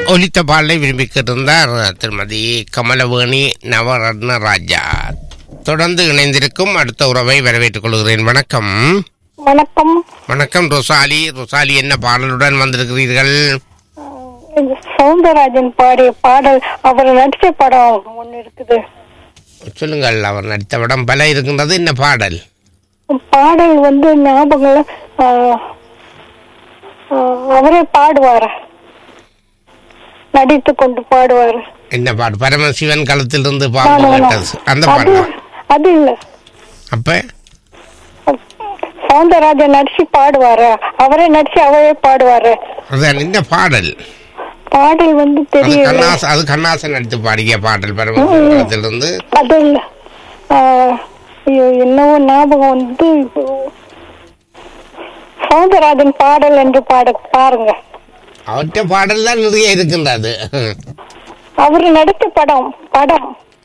ஒலித்த பாடலை விரும்பி கேட்டிருந்தார் திருமதி கமலவேணி நவரத்ன ராஜா தொடர்ந்து இணைந்திருக்கும் அடுத்த உறவை வரவேற்றுக் கொள்கிறேன் வணக்கம் வணக்கம் வணக்கம் ரொசாலி ரொசாலி என்ன பாடலுடன் வந்திருக்கிறீர்கள் இது சவுந்தரராஜன் பாடிய பாடல் அவர் நடிச்ச படம் ஒண்ணு இருக்குது சொல்லுங்கள் அவர் நடித்த படம் பல இருக்கின்றது என்ன பாடல் பாடல் வந்து ஞாபகம் ஆ, ஆ, அவரே பாடுவார் நடித்து கொண்டு பாடுவார் என்ன பாடு பரமசிவன் களத்திலிருந்து பாம்பு கேட்டது அந்த அது பாடல் அது இல்ல அப்ப சவுந்தரராஜன் நடிச்சு பாடுவாரு அவரே நடிச்சு அவரே பாடுவாரு அதான் என்ன பாடல் பாடல் வந்து அது தெரியல கண்ணாச அது கண்ணாசன் நடித்து பாடிய பாடல் பரமசிவன் களத்திலிருந்து அது இல்ல ஆ, ஐயோ என்னவோ ஞாபகம் வந்து இப்போ சவுந்தரராஜன் பாடல் என்று பாட பாருங்க அவற்ற பாடல் தான் நிறைய இருக்கின்றது அவர் நடித்த படம் படம்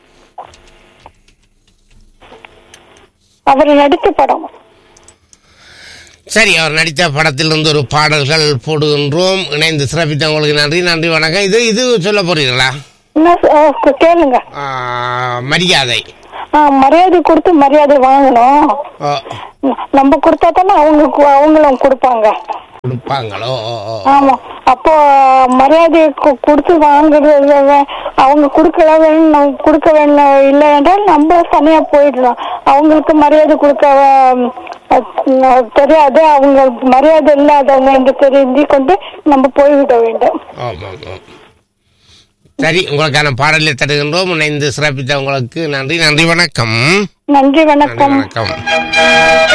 அவர் நடித்த படம் சரி அவர் நடித்த படத்திலிருந்து ஒரு பாடல்கள் போடுகின்றோம் இணைந்து சிறப்பித்தவங்களுக்கு நன்றி நன்றி வணக்கம் இது இது சொல்ல போறீங்களா என்ன சொ- ஆ, கேளுங்க ஆ, மரியாதை ஆ, மரியாதை கொடுத்து மரியாதை வாங்கணும் ஓ, நம்ம கொடுத்தா தானே அவங்க கு- அவங்களும் கொடுப்பாங்க கொடுப்பாங்களோ ஓ, ஓ. ஆமா அப்போ மரியாதை கு- கொடுத்து வாங்குறது வே- அவங்க கொடுக்கல வேணும் நம்ம கொடுக்க வேணும் இல்லை என்றால் நம்ம தனியா போயிடலாம் அவங்களுக்கு மரியாதை கொடுக்க வே- அஹ் தெரியாது அவங்க மரியாதை இல்லாதவங்க என்று தெரிஞ்சு கொண்டு நம்ம போய்விட வேண்டும் ஆமாம் ஆமாம் சரி உங்களுக்கான பாடலை தருகின்றோம் இணைந்து சிறப்பித்த உங்களுக்கு நன்றி நன்றி வணக்கம் நன்றி நன்றி வணக்கம் வணக்கம்